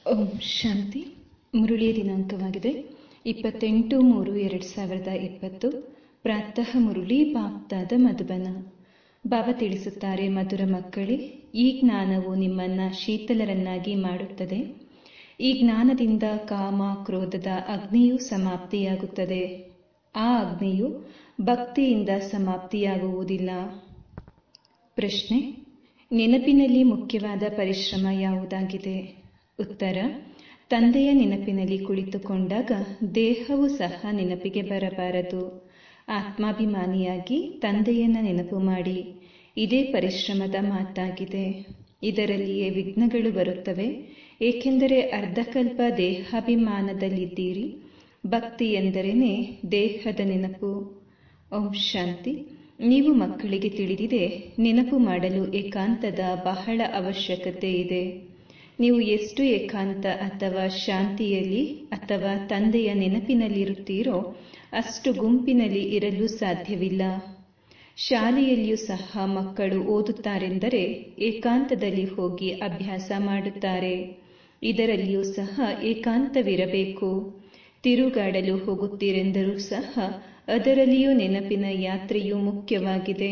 ಓಂ ಶಾಂತಿ ಮುರುಳಿಯ ದಿನಾಂಕವಾಗಿದೆ ಇಪ್ಪತ್ತೆಂಟು ಮೂರು ಎರಡು ಸಾವಿರದ ಇಪ್ಪತ್ತು ಪ್ರಾತಃ ಮುರುಳಿ ಬಾಪ್ತಾದ ಮಧುಬನ ಬಾಬಾ ತಿಳಿಸುತ್ತಾರೆ ಮಧುರ ಮಕ್ಕಳೇ ಈ ಜ್ಞಾನವು ನಿಮ್ಮನ್ನ ಶೀತಲರನ್ನಾಗಿ ಮಾಡುತ್ತದೆ ಈ ಜ್ಞಾನದಿಂದ ಕಾಮ ಕ್ರೋಧದ ಅಗ್ನಿಯು ಸಮಾಪ್ತಿಯಾಗುತ್ತದೆ ಆ ಅಗ್ನಿಯು ಭಕ್ತಿಯಿಂದ ಸಮಾಪ್ತಿಯಾಗುವುದಿಲ್ಲ ಪ್ರಶ್ನೆ ನೆನಪಿನಲ್ಲಿ ಮುಖ್ಯವಾದ ಪರಿಶ್ರಮ ಯಾವುದಾಗಿದೆ ಉತ್ತರ ತಂದೆಯ ನೆನಪಿನಲ್ಲಿ ಕುಳಿತುಕೊಂಡಾಗ ದೇಹವು ಸಹ ನೆನಪಿಗೆ ಬರಬಾರದು ಆತ್ಮಾಭಿಮಾನಿಯಾಗಿ ತಂದೆಯನ್ನ ನೆನಪು ಮಾಡಿ ಇದೇ ಪರಿಶ್ರಮದ ಮಾತಾಗಿದೆ ಇದರಲ್ಲಿಯೇ ವಿಘ್ನಗಳು ಬರುತ್ತವೆ ಏಕೆಂದರೆ ಅರ್ಧಕಲ್ಪ ದೇಹಾಭಿಮಾನದಲ್ಲಿದ್ದೀರಿ ಭಕ್ತಿ ಎಂದರೇನೆ ದೇಹದ ನೆನಪು ಓಂ ಶಾಂತಿ ನೀವು ಮಕ್ಕಳಿಗೆ ತಿಳಿದಿದೆ ನೆನಪು ಮಾಡಲು ಏಕಾಂತದ ಬಹಳ ಅವಶ್ಯಕತೆ ಇದೆ ನೀವು ಎಷ್ಟು ಏಕಾಂತ ಅಥವಾ ಶಾಂತಿಯಲ್ಲಿ ಅಥವಾ ತಂದೆಯ ನೆನಪಿನಲ್ಲಿರುತ್ತೀರೋ ಅಷ್ಟು ಗುಂಪಿನಲ್ಲಿ ಇರಲು ಸಾಧ್ಯವಿಲ್ಲ ಶಾಲೆಯಲ್ಲಿಯೂ ಸಹ ಮಕ್ಕಳು ಓದುತ್ತಾರೆಂದರೆ ಏಕಾಂತದಲ್ಲಿ ಹೋಗಿ ಅಭ್ಯಾಸ ಮಾಡುತ್ತಾರೆ ಇದರಲ್ಲಿಯೂ ಸಹ ಏಕಾಂತವಿರಬೇಕು ತಿರುಗಾಡಲು ಹೋಗುತ್ತೀರೆಂದರೂ ಸಹ ಅದರಲ್ಲಿಯೂ ನೆನಪಿನ ಯಾತ್ರೆಯು ಮುಖ್ಯವಾಗಿದೆ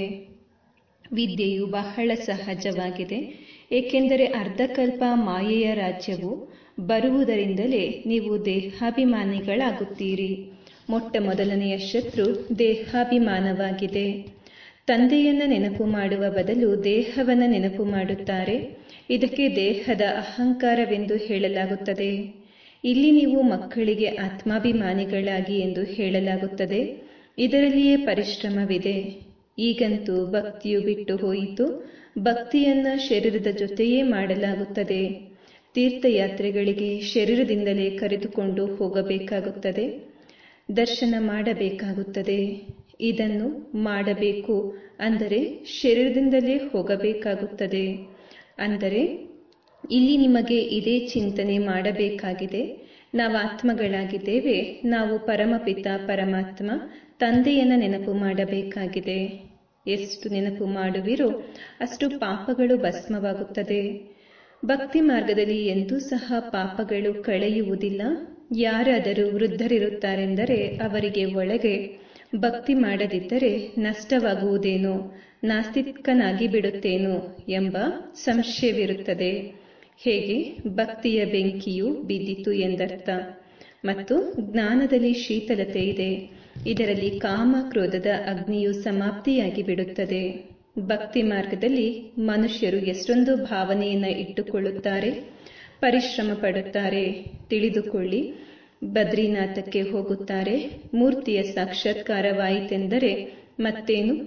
ವಿದ್ಯೆಯು ಬಹಳ ಸಹಜವಾಗಿದೆ ಏಕೆಂದರೆ ಅರ್ಧಕಲ್ಪ ಮಾಯೆಯ ರಾಜ್ಯವು ಬರುವುದರಿಂದಲೇ ನೀವು ದೇಹಾಭಿಮಾನಿಗಳಾಗುತ್ತೀರಿ ಮೊಟ್ಟ ಮೊದಲನೆಯ ಶತ್ರು ದೇಹಾಭಿಮಾನವಾಗಿದೆ ತಂದೆಯನ್ನ ನೆನಪು ಮಾಡುವ ಬದಲು ದೇಹವನ್ನ ನೆನಪು ಮಾಡುತ್ತಾರೆ ಇದಕ್ಕೆ ದೇಹದ ಅಹಂಕಾರವೆಂದು ಹೇಳಲಾಗುತ್ತದೆ ಇಲ್ಲಿ ನೀವು ಮಕ್ಕಳಿಗೆ ಆತ್ಮಾಭಿಮಾನಿಗಳಾಗಿ ಎಂದು ಹೇಳಲಾಗುತ್ತದೆ ಇದರಲ್ಲಿಯೇ ಪರಿಶ್ರಮವಿದೆ ಈಗಂತೂ ಭಕ್ತಿಯು ಬಿಟ್ಟು ಹೋಯಿತು ಭಕ್ತಿಯನ್ನ ಶರೀರದ ಜೊತೆಯೇ ಮಾಡಲಾಗುತ್ತದೆ ತೀರ್ಥಯಾತ್ರೆಗಳಿಗೆ ಶರೀರದಿಂದಲೇ ಕರೆದುಕೊಂಡು ಹೋಗಬೇಕಾಗುತ್ತದೆ ದರ್ಶನ ಮಾಡಬೇಕಾಗುತ್ತದೆ ಇದನ್ನು ಮಾಡಬೇಕು ಅಂದರೆ ಶರೀರದಿಂದಲೇ ಹೋಗಬೇಕಾಗುತ್ತದೆ ಅಂದರೆ ಇಲ್ಲಿ ನಿಮಗೆ ಇದೇ ಚಿಂತನೆ ಮಾಡಬೇಕಾಗಿದೆ ನಾವು ಆತ್ಮಗಳಾಗಿದ್ದೇವೆ ನಾವು ಪರಮಪಿತ ಪರಮಾತ್ಮ ತಂದೆಯನ್ನ ನೆನಪು ಮಾಡಬೇಕಾಗಿದೆ ಎಷ್ಟು ನೆನಪು ಮಾಡುವಿರೋ ಅಷ್ಟು ಪಾಪಗಳು ಭಸ್ಮವಾಗುತ್ತದೆ ಭಕ್ತಿ ಮಾರ್ಗದಲ್ಲಿ ಎಂದೂ ಸಹ ಪಾಪಗಳು ಕಳೆಯುವುದಿಲ್ಲ ಯಾರಾದರೂ ವೃದ್ಧರಿರುತ್ತಾರೆಂದರೆ ಅವರಿಗೆ ಒಳಗೆ ಭಕ್ತಿ ಮಾಡದಿದ್ದರೆ ನಷ್ಟವಾಗುವುದೇನೋ ನಾಸ್ತಿಕನಾಗಿ ಬಿಡುತ್ತೇನೋ ಎಂಬ ಸಂಶಯವಿರುತ್ತದೆ ಹೇಗೆ ಭಕ್ತಿಯ ಬೆಂಕಿಯು ಬಿದ್ದಿತು ಎಂದರ್ಥ ಮತ್ತು ಜ್ಞಾನದಲ್ಲಿ ಶೀತಲತೆ ಇದೆ ಇದರಲ್ಲಿ ಕಾಮ ಕ್ರೋಧದ ಅಗ್ನಿಯು ಸಮಾಪ್ತಿಯಾಗಿ ಬಿಡುತ್ತದೆ ಭಕ್ತಿ ಮಾರ್ಗದಲ್ಲಿ ಮನುಷ್ಯರು ಎಷ್ಟೊಂದು ಭಾವನೆಯನ್ನ ಇಟ್ಟುಕೊಳ್ಳುತ್ತಾರೆ ಪರಿಶ್ರಮ ಪಡುತ್ತಾರೆ ತಿಳಿದುಕೊಳ್ಳಿ ಬದ್ರಿನಾಥಕ್ಕೆ ಹೋಗುತ್ತಾರೆ ಮೂರ್ತಿಯ ಸಾಕ್ಷಾತ್ಕಾರವಾಯಿತೆಂದರೆ ಮತ್ತೇನು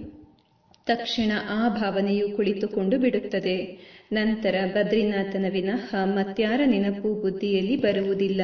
ತಕ್ಷಣ ಆ ಭಾವನೆಯು ಕುಳಿತುಕೊಂಡು ಬಿಡುತ್ತದೆ ನಂತರ ಬದ್ರಿನಾಥನ ವಿನಃ ಮತ್ಯಾರ ನೆನಪು ಬುದ್ಧಿಯಲ್ಲಿ ಬರುವುದಿಲ್ಲ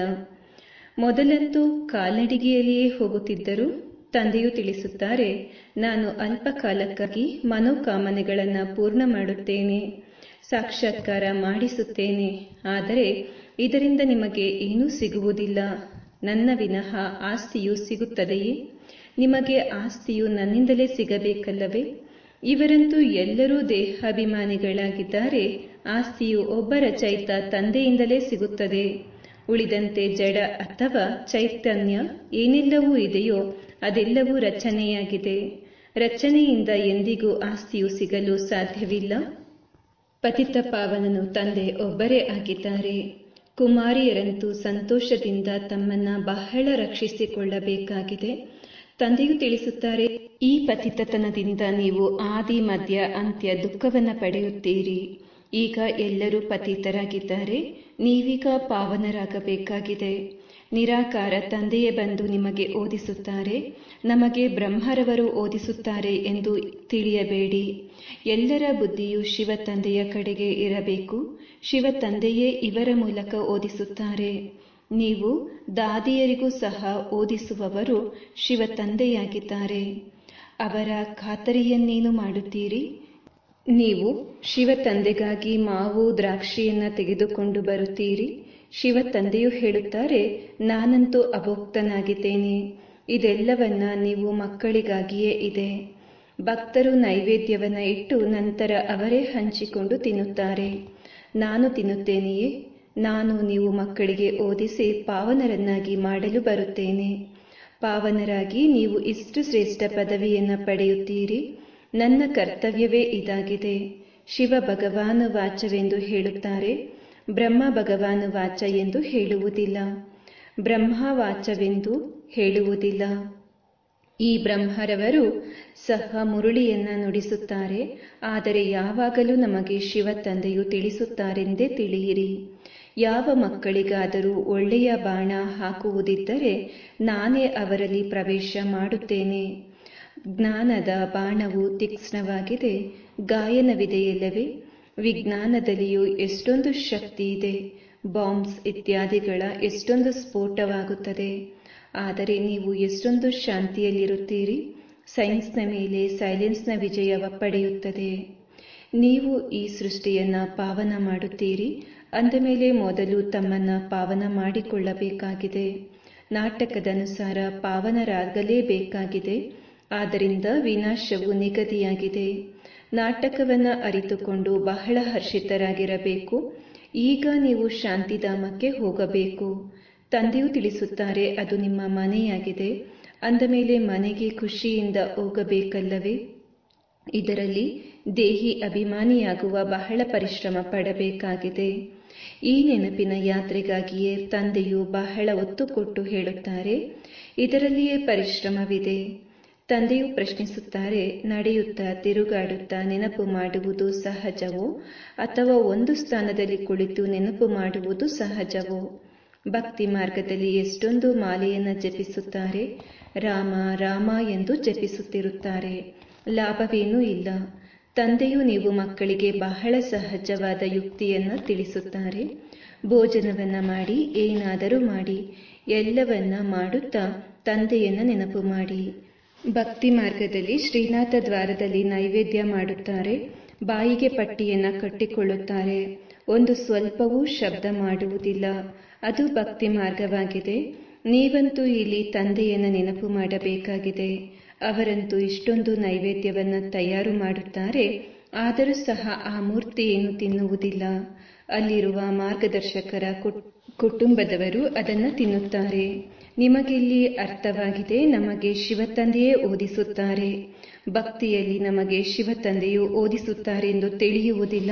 ಮೊದಲಂತೂ ಕಾಲ್ನಡಿಗೆಯಲ್ಲಿಯೇ ಹೋಗುತ್ತಿದ್ದರು ತಂದೆಯು ತಿಳಿಸುತ್ತಾರೆ ನಾನು ಅಲ್ಪ ಕಾಲಕ್ಕಾಗಿ ಮನೋಕಾಮನೆಗಳನ್ನು ಪೂರ್ಣ ಮಾಡುತ್ತೇನೆ ಸಾಕ್ಷಾತ್ಕಾರ ಮಾಡಿಸುತ್ತೇನೆ ಆದರೆ ಇದರಿಂದ ನಿಮಗೆ ಏನೂ ಸಿಗುವುದಿಲ್ಲ ನನ್ನ ವಿನಃ ಆಸ್ತಿಯು ಸಿಗುತ್ತದೆಯೇ ನಿಮಗೆ ಆಸ್ತಿಯು ನನ್ನಿಂದಲೇ ಸಿಗಬೇಕಲ್ಲವೇ ಇವರಂತೂ ಎಲ್ಲರೂ ದೇಹಾಭಿಮಾನಿಗಳಾಗಿದ್ದಾರೆ ಆಸ್ತಿಯು ಒಬ್ಬರ ಚೈತ ತಂದೆಯಿಂದಲೇ ಸಿಗುತ್ತದೆ ಉಳಿದಂತೆ ಜಡ ಅಥವಾ ಚೈತನ್ಯ ಏನೆಲ್ಲವೂ ಇದೆಯೋ ಅದೆಲ್ಲವೂ ರಚನೆಯಾಗಿದೆ ರಚನೆಯಿಂದ ಎಂದಿಗೂ ಆಸ್ತಿಯು ಸಿಗಲು ಸಾಧ್ಯವಿಲ್ಲ ಪತಿತ ಪಾವನನು ತಂದೆ ಒಬ್ಬರೇ ಆಗಿದ್ದಾರೆ ಕುಮಾರಿಯರಂತೂ ಸಂತೋಷದಿಂದ ತಮ್ಮನ್ನ ಬಹಳ ರಕ್ಷಿಸಿಕೊಳ್ಳಬೇಕಾಗಿದೆ ತಂದೆಯು ತಿಳಿಸುತ್ತಾರೆ ಈ ಪತಿತತನದಿಂದ ನೀವು ಆದಿ ಮಧ್ಯ ಅಂತ್ಯ ದುಃಖವನ್ನ ಪಡೆಯುತ್ತೀರಿ ಈಗ ಎಲ್ಲರೂ ಪತಿತರಾಗಿದ್ದಾರೆ ನೀವೀಗ ಪಾವನರಾಗಬೇಕಾಗಿದೆ ನಿರಾಕಾರ ತಂದೆಯೇ ಬಂದು ನಿಮಗೆ ಓದಿಸುತ್ತಾರೆ ನಮಗೆ ಬ್ರಹ್ಮರವರು ಓದಿಸುತ್ತಾರೆ ಎಂದು ತಿಳಿಯಬೇಡಿ ಎಲ್ಲರ ಬುದ್ಧಿಯು ಶಿವ ತಂದೆಯ ಕಡೆಗೆ ಇರಬೇಕು ಶಿವ ತಂದೆಯೇ ಇವರ ಮೂಲಕ ಓದಿಸುತ್ತಾರೆ ನೀವು ದಾದಿಯರಿಗೂ ಸಹ ಓದಿಸುವವರು ಶಿವ ತಂದೆಯಾಗಿದ್ದಾರೆ ಅವರ ಖಾತರಿಯನ್ನೇನು ಮಾಡುತ್ತೀರಿ ನೀವು ಶಿವ ತಂದೆಗಾಗಿ ಮಾವು ದ್ರಾಕ್ಷಿಯನ್ನ ತೆಗೆದುಕೊಂಡು ಬರುತ್ತೀರಿ ಶಿವ ತಂದೆಯು ಹೇಳುತ್ತಾರೆ ನಾನಂತೂ ಅಭೋಕ್ತನಾಗಿದ್ದೇನೆ ಇದೆಲ್ಲವನ್ನ ನೀವು ಮಕ್ಕಳಿಗಾಗಿಯೇ ಇದೆ ಭಕ್ತರು ನೈವೇದ್ಯವನ್ನ ಇಟ್ಟು ನಂತರ ಅವರೇ ಹಂಚಿಕೊಂಡು ತಿನ್ನುತ್ತಾರೆ ನಾನು ತಿನ್ನುತ್ತೇನೆಯೇ ನಾನು ನೀವು ಮಕ್ಕಳಿಗೆ ಓದಿಸಿ ಪಾವನರನ್ನಾಗಿ ಮಾಡಲು ಬರುತ್ತೇನೆ ಪಾವನರಾಗಿ ನೀವು ಇಷ್ಟು ಶ್ರೇಷ್ಠ ಪದವಿಯನ್ನು ಪಡೆಯುತ್ತೀರಿ ನನ್ನ ಕರ್ತವ್ಯವೇ ಇದಾಗಿದೆ ಶಿವ ಭಗವಾನು ವಾಚವೆಂದು ಹೇಳುತ್ತಾರೆ ಬ್ರಹ್ಮ ಭಗವಾನು ವಾಚ ಎಂದು ಹೇಳುವುದಿಲ್ಲ ಬ್ರಹ್ಮ ವಾಚವೆಂದು ಹೇಳುವುದಿಲ್ಲ ಈ ಬ್ರಹ್ಮರವರು ಸಹ ಮುರುಳಿಯನ್ನ ನುಡಿಸುತ್ತಾರೆ ಆದರೆ ಯಾವಾಗಲೂ ನಮಗೆ ಶಿವ ತಂದೆಯು ತಿಳಿಸುತ್ತಾರೆಂದೇ ತಿಳಿಯಿರಿ ಯಾವ ಮಕ್ಕಳಿಗಾದರೂ ಒಳ್ಳೆಯ ಬಾಣ ಹಾಕುವುದಿದ್ದರೆ ನಾನೇ ಅವರಲ್ಲಿ ಪ್ರವೇಶ ಮಾಡುತ್ತೇನೆ ಜ್ಞಾನದ ಬಾಣವು ತೀಕ್ಷ್ಣವಾಗಿದೆ ಗಾಯನವಿದೆಯಲ್ಲವೇ ವಿಜ್ಞಾನದಲ್ಲಿಯೂ ಎಷ್ಟೊಂದು ಶಕ್ತಿ ಇದೆ ಬಾಂಬ್ಸ್ ಇತ್ಯಾದಿಗಳ ಎಷ್ಟೊಂದು ಸ್ಫೋಟವಾಗುತ್ತದೆ ಆದರೆ ನೀವು ಎಷ್ಟೊಂದು ಶಾಂತಿಯಲ್ಲಿರುತ್ತೀರಿ ಸೈನ್ಸ್ನ ಮೇಲೆ ಸೈಲೆನ್ಸ್ನ ವಿಜಯವ ಪಡೆಯುತ್ತದೆ ನೀವು ಈ ಸೃಷ್ಟಿಯನ್ನ ಪಾವನ ಮಾಡುತ್ತೀರಿ ಅಂದ ಮೇಲೆ ಮೊದಲು ತಮ್ಮನ್ನ ಪಾವನ ಮಾಡಿಕೊಳ್ಳಬೇಕಾಗಿದೆ ನಾಟಕದ ಅನುಸಾರ ಪಾವನರಾಗಲೇಬೇಕಾಗಿದೆ ಆದ್ದರಿಂದ ವಿನಾಶವು ನಿಗದಿಯಾಗಿದೆ ನಾಟಕವನ್ನ ಅರಿತುಕೊಂಡು ಬಹಳ ಹರ್ಷಿತರಾಗಿರಬೇಕು ಈಗ ನೀವು ಶಾಂತಿಧಾಮಕ್ಕೆ ಹೋಗಬೇಕು ತಂದೆಯು ತಿಳಿಸುತ್ತಾರೆ ಅದು ನಿಮ್ಮ ಮನೆಯಾಗಿದೆ ಅಂದ ಮೇಲೆ ಮನೆಗೆ ಖುಷಿಯಿಂದ ಹೋಗಬೇಕಲ್ಲವೇ ಇದರಲ್ಲಿ ದೇಹಿ ಅಭಿಮಾನಿಯಾಗುವ ಬಹಳ ಪರಿಶ್ರಮ ಪಡಬೇಕಾಗಿದೆ ಈ ನೆನಪಿನ ಯಾತ್ರೆಗಾಗಿಯೇ ತಂದೆಯು ಬಹಳ ಒತ್ತು ಕೊಟ್ಟು ಹೇಳುತ್ತಾರೆ ಇದರಲ್ಲಿಯೇ ಪರಿಶ್ರಮವಿದೆ ತಂದೆಯು ಪ್ರಶ್ನಿಸುತ್ತಾರೆ ನಡೆಯುತ್ತಾ ತಿರುಗಾಡುತ್ತಾ ನೆನಪು ಮಾಡುವುದು ಸಹಜವೋ ಅಥವಾ ಒಂದು ಸ್ಥಾನದಲ್ಲಿ ಕುಳಿತು ನೆನಪು ಮಾಡುವುದು ಸಹಜವೋ ಭಕ್ತಿ ಮಾರ್ಗದಲ್ಲಿ ಎಷ್ಟೊಂದು ಮಾಲೆಯನ್ನು ಜಪಿಸುತ್ತಾರೆ ರಾಮ ರಾಮ ಎಂದು ಜಪಿಸುತ್ತಿರುತ್ತಾರೆ ಲಾಭವೇನೂ ಇಲ್ಲ ತಂದೆಯು ನೀವು ಮಕ್ಕಳಿಗೆ ಬಹಳ ಸಹಜವಾದ ಯುಕ್ತಿಯನ್ನು ತಿಳಿಸುತ್ತಾರೆ ಭೋಜನವನ್ನ ಮಾಡಿ ಏನಾದರೂ ಮಾಡಿ ಎಲ್ಲವನ್ನ ಮಾಡುತ್ತಾ ತಂದೆಯನ್ನ ನೆನಪು ಮಾಡಿ ಭಕ್ತಿ ಮಾರ್ಗದಲ್ಲಿ ಶ್ರೀನಾಥ ದ್ವಾರದಲ್ಲಿ ನೈವೇದ್ಯ ಮಾಡುತ್ತಾರೆ ಬಾಯಿಗೆ ಪಟ್ಟಿಯನ್ನ ಕಟ್ಟಿಕೊಳ್ಳುತ್ತಾರೆ ಒಂದು ಸ್ವಲ್ಪವೂ ಶಬ್ದ ಮಾಡುವುದಿಲ್ಲ ಅದು ಭಕ್ತಿ ಮಾರ್ಗವಾಗಿದೆ ನೀವಂತೂ ಇಲ್ಲಿ ತಂದೆಯನ್ನ ನೆನಪು ಮಾಡಬೇಕಾಗಿದೆ ಅವರಂತೂ ಇಷ್ಟೊಂದು ನೈವೇದ್ಯವನ್ನ ತಯಾರು ಮಾಡುತ್ತಾರೆ ಆದರೂ ಸಹ ಆ ಮೂರ್ತಿ ಏನು ತಿನ್ನುವುದಿಲ್ಲ ಅಲ್ಲಿರುವ ಮಾರ್ಗದರ್ಶಕರ ಕುಟುಂಬದವರು ಅದನ್ನು ತಿನ್ನುತ್ತಾರೆ ನಿಮಗಿಲ್ಲಿ ಅರ್ಥವಾಗಿದೆ ನಮಗೆ ಶಿವತಂದೆಯೇ ಓದಿಸುತ್ತಾರೆ ಭಕ್ತಿಯಲ್ಲಿ ನಮಗೆ ಶಿವತಂದೆಯು ಓದಿಸುತ್ತಾರೆ ಎಂದು ತಿಳಿಯುವುದಿಲ್ಲ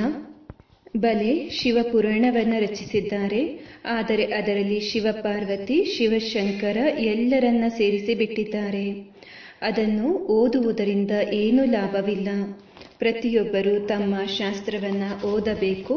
ಬಲೆ ಶಿವಪುರಾಣವನ್ನು ರಚಿಸಿದ್ದಾರೆ ಆದರೆ ಅದರಲ್ಲಿ ಶಿವಪಾರ್ವತಿ ಶಿವಶಂಕರ ಎಲ್ಲರನ್ನ ಸೇರಿಸಿ ಬಿಟ್ಟಿದ್ದಾರೆ ಅದನ್ನು ಓದುವುದರಿಂದ ಏನೂ ಲಾಭವಿಲ್ಲ ಪ್ರತಿಯೊಬ್ಬರು ತಮ್ಮ ಶಾಸ್ತ್ರವನ್ನ ಓದಬೇಕು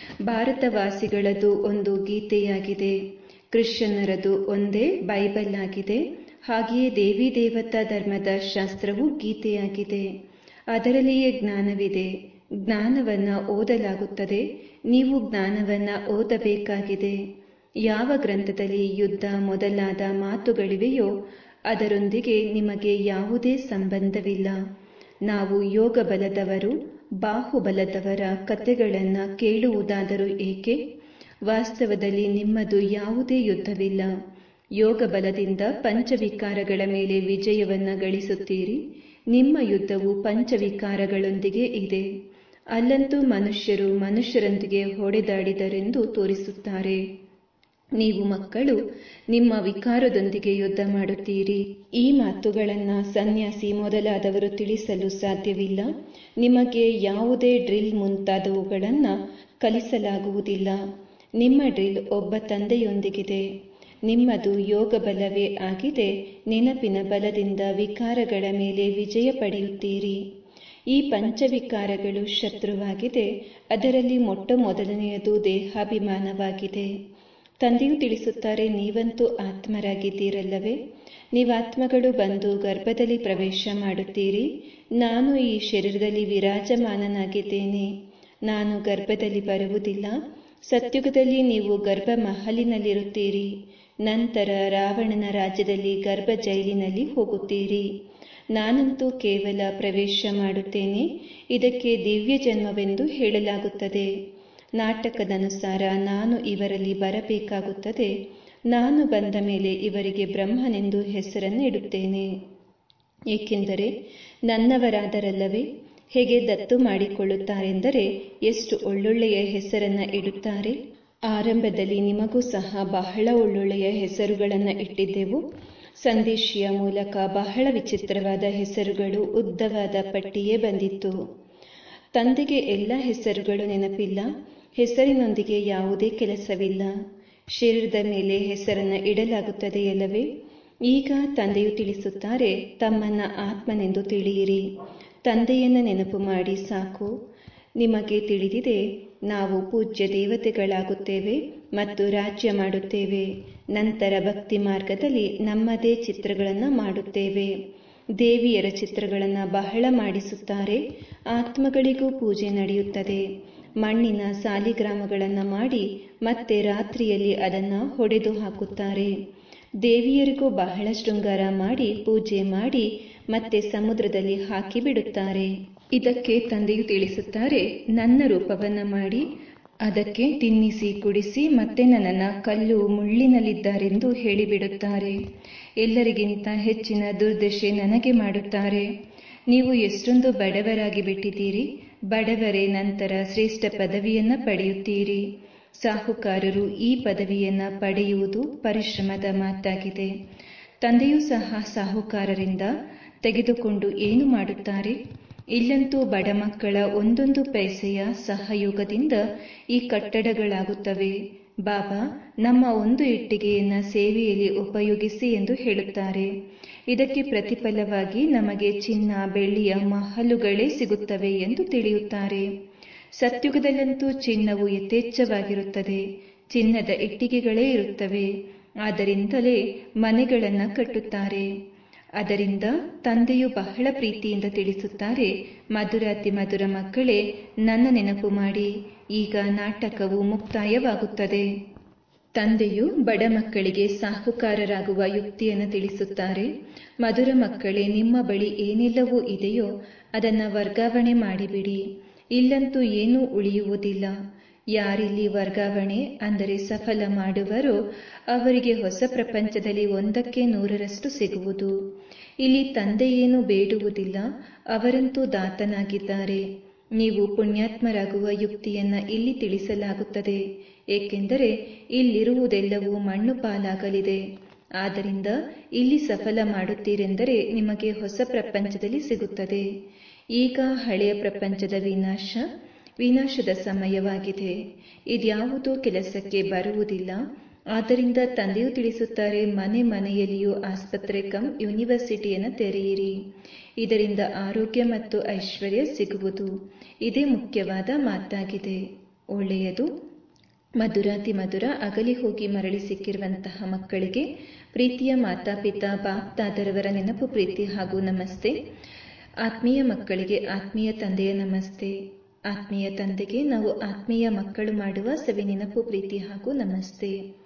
ಭಾರತವಾಸಿಗಳದು ಒಂದು ಗೀತೆಯಾಗಿದೆ ಕ್ರಿಶ್ಚಿಯನ್ನರದು ಒಂದೇ ಬೈಬಲ್ ಆಗಿದೆ ಹಾಗೆಯೇ ದೇವಿ ದೇವತಾ ಧರ್ಮದ ಶಾಸ್ತ್ರವು ಗೀತೆಯಾಗಿದೆ ಅದರಲ್ಲಿಯೇ ಜ್ಞಾನವಿದೆ ಜ್ಞಾನವನ್ನ ಓದಲಾಗುತ್ತದೆ ನೀವು ಜ್ಞಾನವನ್ನ ಓದಬೇಕಾಗಿದೆ ಯಾವ ಗ್ರಂಥದಲ್ಲಿ ಯುದ್ಧ ಮೊದಲಾದ ಮಾತುಗಳಿವೆಯೋ ಅದರೊಂದಿಗೆ ನಿಮಗೆ ಯಾವುದೇ ಸಂಬಂಧವಿಲ್ಲ ನಾವು ಯೋಗ ಬಲದವರು ಬಾಹುಬಲದವರ ಕಥೆಗಳನ್ನ ಕೇಳುವುದಾದರೂ ಏಕೆ ವಾಸ್ತವದಲ್ಲಿ ನಿಮ್ಮದು ಯಾವುದೇ ಯುದ್ಧವಿಲ್ಲ ಯೋಗ ಬಲದಿಂದ ಪಂಚವಿಕಾರಗಳ ಮೇಲೆ ವಿಜಯವನ್ನ ಗಳಿಸುತ್ತೀರಿ ನಿಮ್ಮ ಯುದ್ಧವು ಪಂಚವಿಕಾರಗಳೊಂದಿಗೆ ಇದೆ ಅಲ್ಲಂತೂ ಮನುಷ್ಯರು ಮನುಷ್ಯರೊಂದಿಗೆ ಹೊಡೆದಾಡಿದರೆಂದು ತೋರಿಸುತ್ತಾರೆ ನೀವು ಮಕ್ಕಳು ನಿಮ್ಮ ವಿಕಾರದೊಂದಿಗೆ ಯುದ್ಧ ಮಾಡುತ್ತೀರಿ ಈ ಮಾತುಗಳನ್ನ ಸನ್ಯಾಸಿ ಮೊದಲಾದವರು ತಿಳಿಸಲು ಸಾಧ್ಯವಿಲ್ಲ ನಿಮಗೆ ಯಾವುದೇ ಡ್ರಿಲ್ ಮುಂತಾದವುಗಳನ್ನ ಕಲಿಸಲಾಗುವುದಿಲ್ಲ ನಿಮ್ಮ ಡ್ರಿಲ್ ಒಬ್ಬ ತಂದೆಯೊಂದಿಗಿದೆ ನಿಮ್ಮದು ಯೋಗ ಬಲವೇ ಆಗಿದೆ ನೆನಪಿನ ಬಲದಿಂದ ವಿಕಾರಗಳ ಮೇಲೆ ವಿಜಯ ಪಡೆಯುತ್ತೀರಿ ಈ ಪಂಚವಿಕಾರಗಳು ಶತ್ರುವಾಗಿದೆ ಅದರಲ್ಲಿ ಮೊಟ್ಟ ಮೊದಲನೆಯದು ದೇಹಾಭಿಮಾನವಾಗಿದೆ ತಂದೆಯು ತಿಳಿಸುತ್ತಾರೆ ನೀವಂತೂ ಆತ್ಮರಾಗಿದ್ದೀರಲ್ಲವೇ ನೀವಾತ್ಮಗಳು ಬಂದು ಗರ್ಭದಲ್ಲಿ ಪ್ರವೇಶ ಮಾಡುತ್ತೀರಿ ನಾನು ಈ ಶರೀರದಲ್ಲಿ ವಿರಾಜಮಾನನಾಗಿದ್ದೇನೆ ನಾನು ಗರ್ಭದಲ್ಲಿ ಬರುವುದಿಲ್ಲ ಸತ್ಯುಗದಲ್ಲಿ ನೀವು ಗರ್ಭ ಮಹಲಿನಲ್ಲಿರುತ್ತೀರಿ ನಂತರ ರಾವಣನ ರಾಜ್ಯದಲ್ಲಿ ಗರ್ಭ ಜೈಲಿನಲ್ಲಿ ಹೋಗುತ್ತೀರಿ ನಾನಂತೂ ಕೇವಲ ಪ್ರವೇಶ ಮಾಡುತ್ತೇನೆ ಇದಕ್ಕೆ ದಿವ್ಯ ಜನ್ಮವೆಂದು ಹೇಳಲಾಗುತ್ತದೆ ನಾಟಕದನುಸಾರ ನಾನು ಇವರಲ್ಲಿ ಬರಬೇಕಾಗುತ್ತದೆ ನಾನು ಬಂದ ಮೇಲೆ ಇವರಿಗೆ ಬ್ರಹ್ಮನೆಂದು ಹೆಸರನ್ನು ಇಡುತ್ತೇನೆ ಏಕೆಂದರೆ ನನ್ನವರಾದರಲ್ಲವೇ ಹೇಗೆ ದತ್ತು ಮಾಡಿಕೊಳ್ಳುತ್ತಾರೆಂದರೆ ಎಷ್ಟು ಒಳ್ಳೊಳ್ಳೆಯ ಹೆಸರನ್ನ ಇಡುತ್ತಾರೆ ಆರಂಭದಲ್ಲಿ ನಿಮಗೂ ಸಹ ಬಹಳ ಒಳ್ಳೊಳ್ಳೆಯ ಹೆಸರುಗಳನ್ನು ಇಟ್ಟಿದ್ದೆವು ಸಂದೇಶಿಯ ಮೂಲಕ ಬಹಳ ವಿಚಿತ್ರವಾದ ಹೆಸರುಗಳು ಉದ್ದವಾದ ಪಟ್ಟಿಯೇ ಬಂದಿತ್ತು ತಂದೆಗೆ ಎಲ್ಲ ಹೆಸರುಗಳು ನೆನಪಿಲ್ಲ ಹೆಸರಿನೊಂದಿಗೆ ಯಾವುದೇ ಕೆಲಸವಿಲ್ಲ ಶರೀರದ ಮೇಲೆ ಹೆಸರನ್ನು ಇಡಲಾಗುತ್ತದೆಯಲ್ಲವೇ ಈಗ ತಂದೆಯು ತಿಳಿಸುತ್ತಾರೆ ತಮ್ಮನ್ನ ಆತ್ಮನೆಂದು ತಿಳಿಯಿರಿ ತಂದೆಯನ್ನು ನೆನಪು ಮಾಡಿ ಸಾಕು ನಿಮಗೆ ತಿಳಿದಿದೆ ನಾವು ಪೂಜ್ಯ ದೇವತೆಗಳಾಗುತ್ತೇವೆ ಮತ್ತು ರಾಜ್ಯ ಮಾಡುತ್ತೇವೆ ನಂತರ ಭಕ್ತಿ ಮಾರ್ಗದಲ್ಲಿ ನಮ್ಮದೇ ಚಿತ್ರಗಳನ್ನು ಮಾಡುತ್ತೇವೆ ದೇವಿಯರ ಚಿತ್ರಗಳನ್ನು ಬಹಳ ಮಾಡಿಸುತ್ತಾರೆ ಆತ್ಮಗಳಿಗೂ ಪೂಜೆ ನಡೆಯುತ್ತದೆ ಮಣ್ಣಿನ ಸಾಲಿಗ್ರಾಮಗಳನ್ನು ಮಾಡಿ ಮತ್ತೆ ರಾತ್ರಿಯಲ್ಲಿ ಅದನ್ನು ಹೊಡೆದು ಹಾಕುತ್ತಾರೆ ದೇವಿಯರಿಗೂ ಬಹಳ ಶೃಂಗಾರ ಮಾಡಿ ಪೂಜೆ ಮಾಡಿ ಮತ್ತೆ ಸಮುದ್ರದಲ್ಲಿ ಹಾಕಿ ಬಿಡುತ್ತಾರೆ ಇದಕ್ಕೆ ತಂದೆಯು ತಿಳಿಸುತ್ತಾರೆ ನನ್ನ ರೂಪವನ್ನ ಮಾಡಿ ಅದಕ್ಕೆ ತಿನ್ನಿಸಿ ಕುಡಿಸಿ ಮತ್ತೆ ನನ್ನನ್ನು ಕಲ್ಲು ಮುಳ್ಳಿನಲ್ಲಿದ್ದಾರೆಂದು ಹೇಳಿಬಿಡುತ್ತಾರೆ ಎಲ್ಲರಿಗಿಂತ ಹೆಚ್ಚಿನ ದುರ್ದಶೆ ನನಗೆ ಮಾಡುತ್ತಾರೆ ನೀವು ಎಷ್ಟೊಂದು ಬಡವರಾಗಿ ಬಿಟ್ಟಿದ್ದೀರಿ ಬಡವರೇ ನಂತರ ಶ್ರೇಷ್ಠ ಪದವಿಯನ್ನ ಪಡೆಯುತ್ತೀರಿ ಸಾಹುಕಾರರು ಈ ಪದವಿಯನ್ನ ಪಡೆಯುವುದು ಪರಿಶ್ರಮದ ಮಾತಾಗಿದೆ ತಂದೆಯೂ ಸಹ ಸಾಹುಕಾರರಿಂದ ತೆಗೆದುಕೊಂಡು ಏನು ಮಾಡುತ್ತಾರೆ ಇಲ್ಲಂತೂ ಬಡ ಮಕ್ಕಳ ಒಂದೊಂದು ಪೈಸೆಯ ಸಹಯೋಗದಿಂದ ಈ ಕಟ್ಟಡಗಳಾಗುತ್ತವೆ ಬಾಬಾ ನಮ್ಮ ಒಂದು ಇಟ್ಟಿಗೆಯನ್ನ ಸೇವೆಯಲ್ಲಿ ಉಪಯೋಗಿಸಿ ಎಂದು ಹೇಳುತ್ತಾರೆ ಇದಕ್ಕೆ ಪ್ರತಿಫಲವಾಗಿ ನಮಗೆ ಚಿನ್ನ ಬೆಳ್ಳಿಯ ಮಹಲುಗಳೇ ಸಿಗುತ್ತವೆ ಎಂದು ತಿಳಿಯುತ್ತಾರೆ ಸತ್ಯುಗದಲ್ಲಂತೂ ಚಿನ್ನವು ಯಥೇಚ್ಛವಾಗಿರುತ್ತದೆ ಚಿನ್ನದ ಇಟ್ಟಿಗೆಗಳೇ ಇರುತ್ತವೆ ಆದ್ದರಿಂದಲೇ ಮನೆಗಳನ್ನು ಕಟ್ಟುತ್ತಾರೆ ಅದರಿಂದ ತಂದೆಯು ಬಹಳ ಪ್ರೀತಿಯಿಂದ ತಿಳಿಸುತ್ತಾರೆ ಮಧುರಾತಿ ಮಧುರ ಮಕ್ಕಳೇ ನನ್ನ ನೆನಪು ಮಾಡಿ ಈಗ ನಾಟಕವು ಮುಕ್ತಾಯವಾಗುತ್ತದೆ ತಂದೆಯು ಬಡ ಮಕ್ಕಳಿಗೆ ಸಾಹುಕಾರರಾಗುವ ಯುಕ್ತಿಯನ್ನು ತಿಳಿಸುತ್ತಾರೆ ಮಧುರ ಮಕ್ಕಳೇ ನಿಮ್ಮ ಬಳಿ ಏನೆಲ್ಲವೂ ಇದೆಯೋ ಅದನ್ನು ವರ್ಗಾವಣೆ ಮಾಡಿಬಿಡಿ ಇಲ್ಲಂತೂ ಏನೂ ಉಳಿಯುವುದಿಲ್ಲ ಯಾರಿಲ್ಲಿ ವರ್ಗಾವಣೆ ಅಂದರೆ ಸಫಲ ಮಾಡುವರೋ ಅವರಿಗೆ ಹೊಸ ಪ್ರಪಂಚದಲ್ಲಿ ಒಂದಕ್ಕೆ ನೂರರಷ್ಟು ಸಿಗುವುದು ಇಲ್ಲಿ ತಂದೆ ಏನು ಬೇಡುವುದಿಲ್ಲ ಅವರಂತೂ ದಾತನಾಗಿದ್ದಾರೆ ನೀವು ಪುಣ್ಯಾತ್ಮರಾಗುವ ಯುಕ್ತಿಯನ್ನ ಇಲ್ಲಿ ತಿಳಿಸಲಾಗುತ್ತದೆ ಏಕೆಂದರೆ ಇಲ್ಲಿರುವುದೆಲ್ಲವೂ ಮಣ್ಣು ಪಾಲಾಗಲಿದೆ ಆದ್ದರಿಂದ ಇಲ್ಲಿ ಸಫಲ ಮಾಡುತ್ತೀರೆಂದರೆ ನಿಮಗೆ ಹೊಸ ಪ್ರಪಂಚದಲ್ಲಿ ಸಿಗುತ್ತದೆ ಈಗ ಹಳೆಯ ಪ್ರಪಂಚದ ವಿನಾಶ ವಿನಾಶದ ಸಮಯವಾಗಿದೆ ಇದ್ಯಾವುದೂ ಕೆಲಸಕ್ಕೆ ಬರುವುದಿಲ್ಲ ಆದ್ದರಿಂದ ತಂದೆಯು ತಿಳಿಸುತ್ತಾರೆ ಮನೆ ಮನೆಯಲ್ಲಿಯೂ ಆಸ್ಪತ್ರೆ ಕಮ್ ಯೂನಿವರ್ಸಿಟಿಯನ್ನು ತೆರೆಯಿರಿ ಇದರಿಂದ ಆರೋಗ್ಯ ಮತ್ತು ಐಶ್ವರ್ಯ ಸಿಗುವುದು ಇದೇ ಮುಖ್ಯವಾದ ಮಾತಾಗಿದೆ ಒಳ್ಳೆಯದು ಮಧುರಾತಿ ಮಧುರ ಅಗಲಿ ಹೋಗಿ ಮರಳಿ ಸಿಕ್ಕಿರುವಂತಹ ಮಕ್ಕಳಿಗೆ ಪ್ರೀತಿಯ ಮಾತಾಪಿತಾ ಬಾಪ್ತಾದರವರ ನೆನಪು ಪ್ರೀತಿ ಹಾಗೂ ನಮಸ್ತೆ ಆತ್ಮೀಯ ಮಕ್ಕಳಿಗೆ ಆತ್ಮೀಯ ತಂದೆಯ ನಮಸ್ತೆ ಆತ್ಮೀಯ ತಂದೆಗೆ ನಾವು ಆತ್ಮೀಯ ಮಕ್ಕಳು ಮಾಡುವ ಸವಿ ನೆನಪು ಪ್ರೀತಿ ಹಾಗೂ ನಮಸ್ತೆ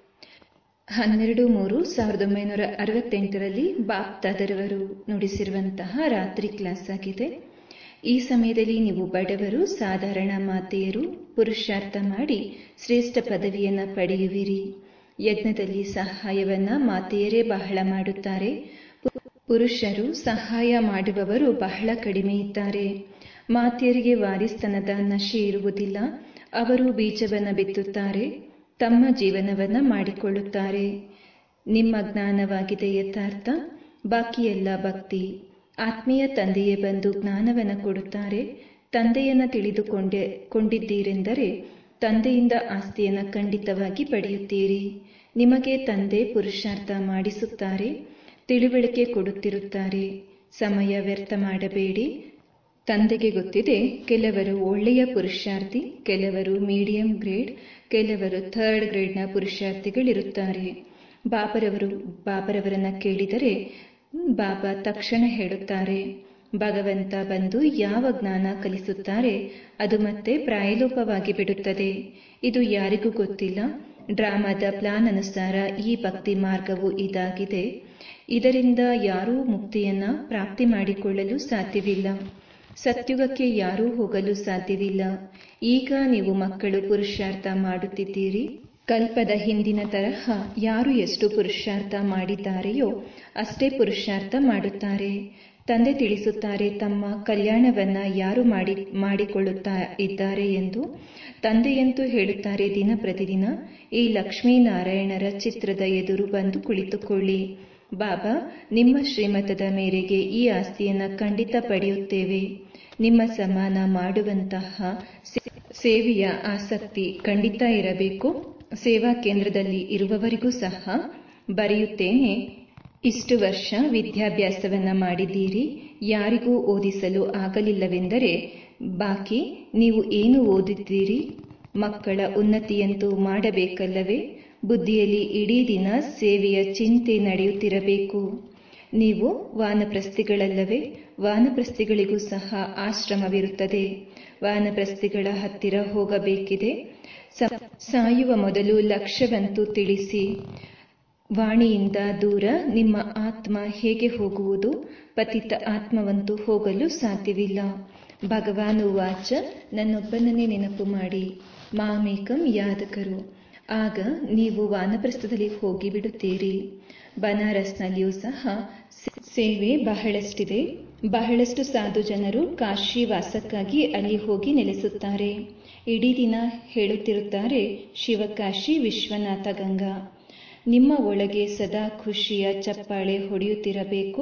ಹನ್ನೆರಡು ಮೂರು ಸಾವಿರದ ಒಂಬೈನೂರ ಅರವತ್ತೆಂಟರಲ್ಲಿ ಬಾಪ್ತಾದರವರು ನುಡಿಸಿರುವಂತಹ ರಾತ್ರಿ ಕ್ಲಾಸ್ ಆಗಿದೆ ಈ ಸಮಯದಲ್ಲಿ ನೀವು ಬಡವರು ಸಾಧಾರಣ ಮಾತೆಯರು ಪುರುಷಾರ್ಥ ಮಾಡಿ ಶ್ರೇಷ್ಠ ಪದವಿಯನ್ನ ಪಡೆಯುವಿರಿ ಯಜ್ಞದಲ್ಲಿ ಸಹಾಯವನ್ನ ಮಾತೆಯರೇ ಬಹಳ ಮಾಡುತ್ತಾರೆ ಪುರುಷರು ಸಹಾಯ ಮಾಡುವವರು ಬಹಳ ಕಡಿಮೆ ಇದ್ದಾರೆ ಮಾತೆಯರಿಗೆ ವಾರಿಸ್ತನದ ನಶೆ ಇರುವುದಿಲ್ಲ ಅವರು ಬೀಜವನ್ನು ಬಿತ್ತುತ್ತಾರೆ ತಮ್ಮ ಜೀವನವನ್ನ ಮಾಡಿಕೊಳ್ಳುತ್ತಾರೆ ನಿಮ್ಮ ಜ್ಞಾನವಾಗಿದೆ ಯಥಾರ್ಥ ಬಾಕಿಯೆಲ್ಲ ಭಕ್ತಿ ಆತ್ಮೀಯ ತಂದೆಯೇ ಬಂದು ಜ್ಞಾನವನ್ನು ಕೊಡುತ್ತಾರೆ ತಂದೆಯನ್ನ ತಿಳಿದುಕೊಂಡೆ ಕೊಂಡಿದ್ದೀರೆಂದರೆ ತಂದೆಯಿಂದ ಆಸ್ತಿಯನ್ನು ಖಂಡಿತವಾಗಿ ಪಡೆಯುತ್ತೀರಿ ನಿಮಗೆ ತಂದೆ ಪುರುಷಾರ್ಥ ಮಾಡಿಸುತ್ತಾರೆ ತಿಳುವಳಿಕೆ ಕೊಡುತ್ತಿರುತ್ತಾರೆ ಸಮಯ ವ್ಯರ್ಥ ಮಾಡಬೇಡಿ ತಂದೆಗೆ ಗೊತ್ತಿದೆ ಕೆಲವರು ಒಳ್ಳೆಯ ಪುರುಷಾರ್ಥಿ ಕೆಲವರು ಮೀಡಿಯಂ ಗ್ರೇಡ್ ಕೆಲವರು ಥರ್ಡ್ ಗ್ರೇಡ್ನ ಪುರುಷಾರ್ಥಿಗಳಿರುತ್ತಾರೆ ಬಾಬರವರು ಬಾಬರವರನ್ನ ಕೇಳಿದರೆ ಬಾಬಾ ತಕ್ಷಣ ಹೇಳುತ್ತಾರೆ ಭಗವಂತ ಬಂದು ಯಾವ ಜ್ಞಾನ ಕಲಿಸುತ್ತಾರೆ ಅದು ಮತ್ತೆ ಪ್ರಾಯಲೋಪವಾಗಿ ಬಿಡುತ್ತದೆ ಇದು ಯಾರಿಗೂ ಗೊತ್ತಿಲ್ಲ ಡ್ರಾಮಾದ ಪ್ಲಾನ್ ಅನುಸಾರ ಈ ಭಕ್ತಿ ಮಾರ್ಗವು ಇದಾಗಿದೆ ಇದರಿಂದ ಯಾರೂ ಮುಕ್ತಿಯನ್ನ ಪ್ರಾಪ್ತಿ ಮಾಡಿಕೊಳ್ಳಲು ಸಾಧ್ಯವಿಲ್ಲ ಸತ್ಯುಗಕ್ಕೆ ಯಾರೂ ಹೋಗಲು ಸಾಧ್ಯವಿಲ್ಲ ಈಗ ನೀವು ಮಕ್ಕಳು ಪುರುಷಾರ್ಥ ಮಾಡುತ್ತಿದ್ದೀರಿ ಕಲ್ಪದ ಹಿಂದಿನ ತರಹ ಯಾರು ಎಷ್ಟು ಪುರುಷಾರ್ಥ ಮಾಡಿದ್ದಾರೆಯೋ ಅಷ್ಟೇ ಪುರುಷಾರ್ಥ ಮಾಡುತ್ತಾರೆ ತಂದೆ ತಿಳಿಸುತ್ತಾರೆ ತಮ್ಮ ಕಲ್ಯಾಣವನ್ನ ಯಾರು ಮಾಡಿ ಮಾಡಿಕೊಳ್ಳುತ್ತಾ ಇದ್ದಾರೆ ಎಂದು ತಂದೆಯಂತೂ ಹೇಳುತ್ತಾರೆ ದಿನ ಪ್ರತಿದಿನ ಈ ಲಕ್ಷ್ಮೀನಾರಾಯಣರ ಚಿತ್ರದ ಎದುರು ಬಂದು ಕುಳಿತುಕೊಳ್ಳಿ ಬಾಬಾ ನಿಮ್ಮ ಶ್ರೀಮತದ ಮೇರೆಗೆ ಈ ಆಸ್ತಿಯನ್ನ ಖಂಡಿತ ಪಡೆಯುತ್ತೇವೆ ನಿಮ್ಮ ಸಮಾನ ಮಾಡುವಂತಹ ಸೇವೆಯ ಆಸಕ್ತಿ ಖಂಡಿತ ಇರಬೇಕು ಸೇವಾ ಕೇಂದ್ರದಲ್ಲಿ ಇರುವವರಿಗೂ ಸಹ ಬರೆಯುತ್ತೇನೆ ಇಷ್ಟು ವರ್ಷ ವಿದ್ಯಾಭ್ಯಾಸವನ್ನ ಮಾಡಿದ್ದೀರಿ ಯಾರಿಗೂ ಓದಿಸಲು ಆಗಲಿಲ್ಲವೆಂದರೆ ಬಾಕಿ ನೀವು ಏನು ಓದಿದ್ದೀರಿ ಮಕ್ಕಳ ಉನ್ನತಿಯಂತೂ ಮಾಡಬೇಕಲ್ಲವೇ ಬುದ್ಧಿಯಲ್ಲಿ ಇಡೀ ದಿನ ಸೇವೆಯ ಚಿಂತೆ ನಡೆಯುತ್ತಿರಬೇಕು ನೀವು ವಾನಪ್ರಸ್ಥಿಗಳಲ್ಲವೇ ವಾನಪ್ರಸ್ಥಿಗಳಿಗೂ ಸಹ ಆಶ್ರಮವಿರುತ್ತದೆ ವಾನಪ್ರಸ್ಥಿಗಳ ಹತ್ತಿರ ಹೋಗಬೇಕಿದೆ ಸಾಯುವ ಮೊದಲು ಲಕ್ಷ್ಯವಂತೂ ತಿಳಿಸಿ ವಾಣಿಯಿಂದ ದೂರ ನಿಮ್ಮ ಆತ್ಮ ಹೇಗೆ ಹೋಗುವುದು ಪತಿತ ಆತ್ಮವಂತೂ ಹೋಗಲು ಸಾಧ್ಯವಿಲ್ಲ ಭಗವಾನು ವಾಚ ನನ್ನೊಬ್ಬನನ್ನೇ ನೆನಪು ಮಾಡಿ ಮಾಮೇಕಂ ಯಾದಕರು ಆಗ ನೀವು ವಾನಪ್ರಸ್ಥದಲ್ಲಿ ಹೋಗಿ ಬಿಡುತ್ತೀರಿ ಬನಾರಸ್ನಲ್ಲಿಯೂ ಸಹ ಸೇವೆ ಬಹಳಷ್ಟಿದೆ ಬಹಳಷ್ಟು ಸಾಧು ಜನರು ಕಾಶಿ ವಾಸಕ್ಕಾಗಿ ಅಲ್ಲಿ ಹೋಗಿ ನೆಲೆಸುತ್ತಾರೆ ಇಡೀ ದಿನ ಹೇಳುತ್ತಿರುತ್ತಾರೆ ಶಿವಕಾಶಿ ವಿಶ್ವನಾಥ ಗಂಗಾ ನಿಮ್ಮ ಒಳಗೆ ಸದಾ ಖುಷಿಯ ಚಪ್ಪಾಳೆ ಹೊಡೆಯುತ್ತಿರಬೇಕು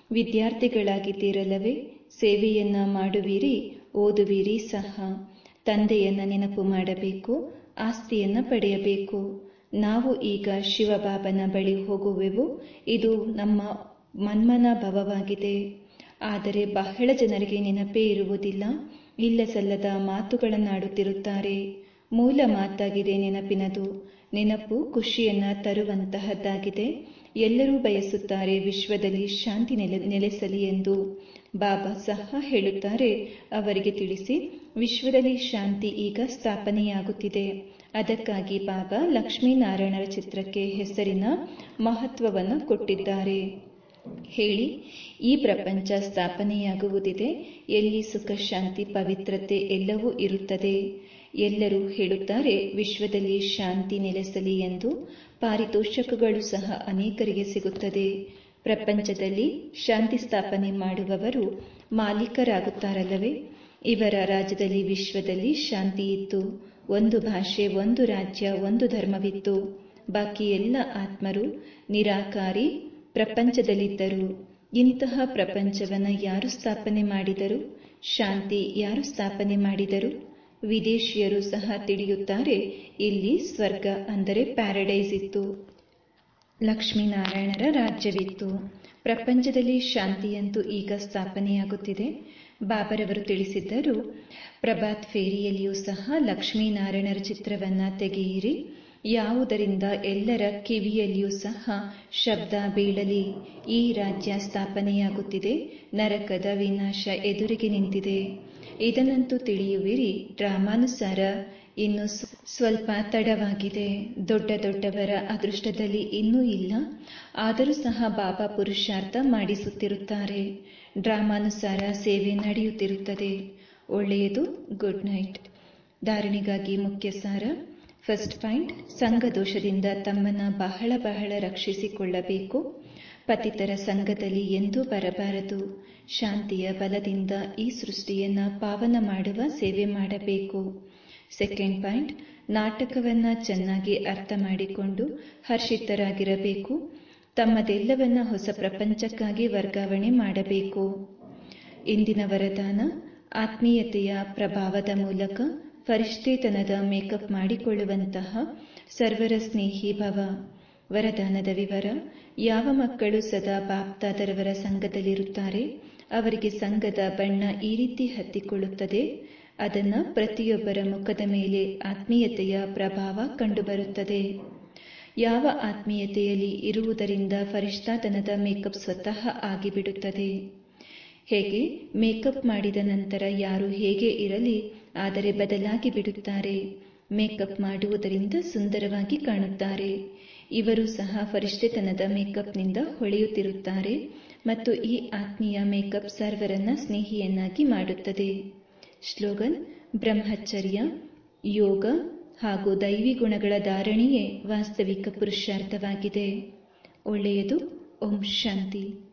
ವಿದ್ಯಾರ್ಥಿಗಳಾಗಿದ್ದೀರಲ್ಲವೇ ಸೇವೆಯನ್ನ ಮಾಡುವಿರಿ ಓದುವಿರಿ ಸಹ ತಂದೆಯನ್ನ ನೆನಪು ಮಾಡಬೇಕು ಆಸ್ತಿಯನ್ನ ಪಡೆಯಬೇಕು ನಾವು ಈಗ ಶಿವಬಾಬನ ಬಳಿ ಹೋಗುವೆವು ಇದು ನಮ್ಮ ಮನ್ಮನ ಭವವಾಗಿದೆ ಆದರೆ ಬಹಳ ಜನರಿಗೆ ನೆನಪೇ ಇರುವುದಿಲ್ಲ ಇಲ್ಲ ಸಲ್ಲದ ಮಾತುಗಳನ್ನಾಡುತ್ತಿರುತ್ತಾರೆ ಮೂಲ ಮಾತಾಗಿದೆ ನೆನಪಿನದು ನೆನಪು ಖುಷಿಯನ್ನ ತರುವಂತಹದ್ದಾಗಿದೆ ಎಲ್ಲರೂ ಬಯಸುತ್ತಾರೆ ವಿಶ್ವದಲ್ಲಿ ಶಾಂತಿ ನೆಲೆ ನೆಲೆಸಲಿ ಎಂದು ಬಾಬಾ ಸಹ ಹೇಳುತ್ತಾರೆ ಅವರಿಗೆ ತಿಳಿಸಿ ವಿಶ್ವದಲ್ಲಿ ಶಾಂತಿ ಈಗ ಸ್ಥಾಪನೆಯಾಗುತ್ತಿದೆ ಅದಕ್ಕಾಗಿ ಬಾಬಾ ಲಕ್ಷ್ಮೀನಾರಾಯಣರ ಚಿತ್ರಕ್ಕೆ ಹೆಸರಿನ ಮಹತ್ವವನ್ನು ಕೊಟ್ಟಿದ್ದಾರೆ ಹೇಳಿ ಈ ಪ್ರಪಂಚ ಸ್ಥಾಪನೆಯಾಗುವುದಿದೆ ಎಲ್ಲಿ ಸುಖ ಶಾಂತಿ ಪವಿತ್ರತೆ ಎಲ್ಲವೂ ಇರುತ್ತದೆ ಎಲ್ಲರೂ ಹೇಳುತ್ತಾರೆ ವಿಶ್ವದಲ್ಲಿ ಶಾಂತಿ ನೆಲೆಸಲಿ ಎಂದು ಪಾರಿತೋಷಕಗಳು ಸಹ ಅನೇಕರಿಗೆ ಸಿಗುತ್ತದೆ ಪ್ರಪಂಚದಲ್ಲಿ ಶಾಂತಿ ಸ್ಥಾಪನೆ ಮಾಡುವವರು ಮಾಲೀಕರಾಗುತ್ತಾರಲ್ಲವೇ ಇವರ ರಾಜ್ಯದಲ್ಲಿ ವಿಶ್ವದಲ್ಲಿ ಶಾಂತಿ ಇತ್ತು ಒಂದು ಭಾಷೆ ಒಂದು ರಾಜ್ಯ ಒಂದು ಧರ್ಮವಿತ್ತು ಬಾಕಿ ಎಲ್ಲ ಆತ್ಮರು ನಿರಾಕಾರಿ ಪ್ರಪಂಚದಲ್ಲಿದ್ದರು ಇಂತಹ ಪ್ರಪಂಚವನ್ನ ಯಾರು ಸ್ಥಾಪನೆ ಮಾಡಿದರು ಶಾಂತಿ ಯಾರು ಸ್ಥಾಪನೆ ಮಾಡಿದರು ವಿದೇಶಿಯರು ಸಹ ತಿಳಿಯುತ್ತಾರೆ ಇಲ್ಲಿ ಸ್ವರ್ಗ ಅಂದರೆ ಪ್ಯಾರಡೈಸ್ ಇತ್ತು ಲಕ್ಷ್ಮೀನಾರಾಯಣರ ರಾಜ್ಯವಿತ್ತು ಪ್ರಪಂಚದಲ್ಲಿ ಶಾಂತಿಯಂತೂ ಈಗ ಸ್ಥಾಪನೆಯಾಗುತ್ತಿದೆ ಬಾಬರವರು ತಿಳಿಸಿದ್ದರು ಪ್ರಭಾತ್ ಫೇರಿಯಲ್ಲಿಯೂ ಸಹ ಲಕ್ಷ್ಮೀನಾರಾಯಣರ ಚಿತ್ರವನ್ನ ತೆಗೆಯಿರಿ ಯಾವುದರಿಂದ ಎಲ್ಲರ ಕಿವಿಯಲ್ಲಿಯೂ ಸಹ ಶಬ್ದ ಬೀಳಲಿ ಈ ರಾಜ್ಯ ಸ್ಥಾಪನೆಯಾಗುತ್ತಿದೆ ನರಕದ ವಿನಾಶ ಎದುರಿಗೆ ನಿಂತಿದೆ ಇದನ್ನಂತೂ ತಿಳಿಯುವಿರಿ ಡ್ರಾಮಾನುಸಾರ ಇನ್ನು ಸ್ವಲ್ಪ ತಡವಾಗಿದೆ ದೊಡ್ಡ ದೊಡ್ಡವರ ಅದೃಷ್ಟದಲ್ಲಿ ಇನ್ನೂ ಇಲ್ಲ ಆದರೂ ಸಹ ಬಾಬಾ ಪುರುಷಾರ್ಥ ಮಾಡಿಸುತ್ತಿರುತ್ತಾರೆ ಡ್ರಾಮಾನುಸಾರ ಸೇವೆ ನಡೆಯುತ್ತಿರುತ್ತದೆ ಒಳ್ಳೆಯದು ಗುಡ್ ನೈಟ್ ಧಾರಣೆಗಾಗಿ ಮುಖ್ಯ ಸಾರ ಫಸ್ಟ್ ಪಾಯಿಂಟ್ ಸಂಘದೋಷದಿಂದ ತಮ್ಮನ್ನ ಬಹಳ ಬಹಳ ರಕ್ಷಿಸಿಕೊಳ್ಳಬೇಕು ಪತಿತರ ಸಂಘದಲ್ಲಿ ಎಂದೂ ಬರಬಾರದು ಶಾಂತಿಯ ಬಲದಿಂದ ಈ ಸೃಷ್ಟಿಯನ್ನ ಪಾವನ ಮಾಡುವ ಸೇವೆ ಮಾಡಬೇಕು ಸೆಕೆಂಡ್ ಪಾಯಿಂಟ್ ನಾಟಕವನ್ನ ಚೆನ್ನಾಗಿ ಅರ್ಥ ಮಾಡಿಕೊಂಡು ಹರ್ಷಿತರಾಗಿರಬೇಕು ತಮ್ಮದೆಲ್ಲವನ್ನ ಹೊಸ ಪ್ರಪಂಚಕ್ಕಾಗಿ ವರ್ಗಾವಣೆ ಮಾಡಬೇಕು ಇಂದಿನ ವರದಾನ ಆತ್ಮೀಯತೆಯ ಪ್ರಭಾವದ ಮೂಲಕ ಫರಿಷ್ಠೇತನದ ಮೇಕಪ್ ಮಾಡಿಕೊಳ್ಳುವಂತಹ ಸರ್ವರ ಸ್ನೇಹಿ ಭವ ವರದಾನದ ವಿವರ ಯಾವ ಮಕ್ಕಳು ಸದಾ ಬಾಪ್ತಾದರವರ ಸಂಘದಲ್ಲಿರುತ್ತಾರೆ ಅವರಿಗೆ ಸಂಘದ ಬಣ್ಣ ಈ ರೀತಿ ಹತ್ತಿಕೊಳ್ಳುತ್ತದೆ ಅದನ್ನ ಪ್ರತಿಯೊಬ್ಬರ ಮುಖದ ಮೇಲೆ ಆತ್ಮೀಯತೆಯ ಪ್ರಭಾವ ಕಂಡುಬರುತ್ತದೆ ಯಾವ ಆತ್ಮೀಯತೆಯಲ್ಲಿ ಇರುವುದರಿಂದ ಫರಿಷ್ಠಾತನದ ಮೇಕಪ್ ಸ್ವತಃ ಆಗಿಬಿಡುತ್ತದೆ ಹೇಗೆ ಮೇಕಪ್ ಮಾಡಿದ ನಂತರ ಯಾರು ಹೇಗೆ ಇರಲಿ ಆದರೆ ಬದಲಾಗಿ ಬಿಡುತ್ತಾರೆ ಮೇಕಪ್ ಮಾಡುವುದರಿಂದ ಸುಂದರವಾಗಿ ಕಾಣುತ್ತಾರೆ ಇವರು ಸಹ ಫರಿಷ್ಠತನದ ಮೇಕಪ್ನಿಂದ ಹೊಳೆಯುತ್ತಿರುತ್ತಾರೆ ಮತ್ತು ಈ ಆತ್ಮೀಯ ಮೇಕಪ್ ಸರ್ವರನ್ನ ಸ್ನೇಹಿಯನ್ನಾಗಿ ಮಾಡುತ್ತದೆ ಶ್ಲೋಗನ್ ಬ್ರಹ್ಮಚರ್ಯ ಯೋಗ ಹಾಗೂ ದೈವಿ ಗುಣಗಳ ಧಾರಣೆಯೇ ವಾಸ್ತವಿಕ ಪುರುಷಾರ್ಥವಾಗಿದೆ ಒಳ್ಳೆಯದು ಓಂ ಶಾಂತಿ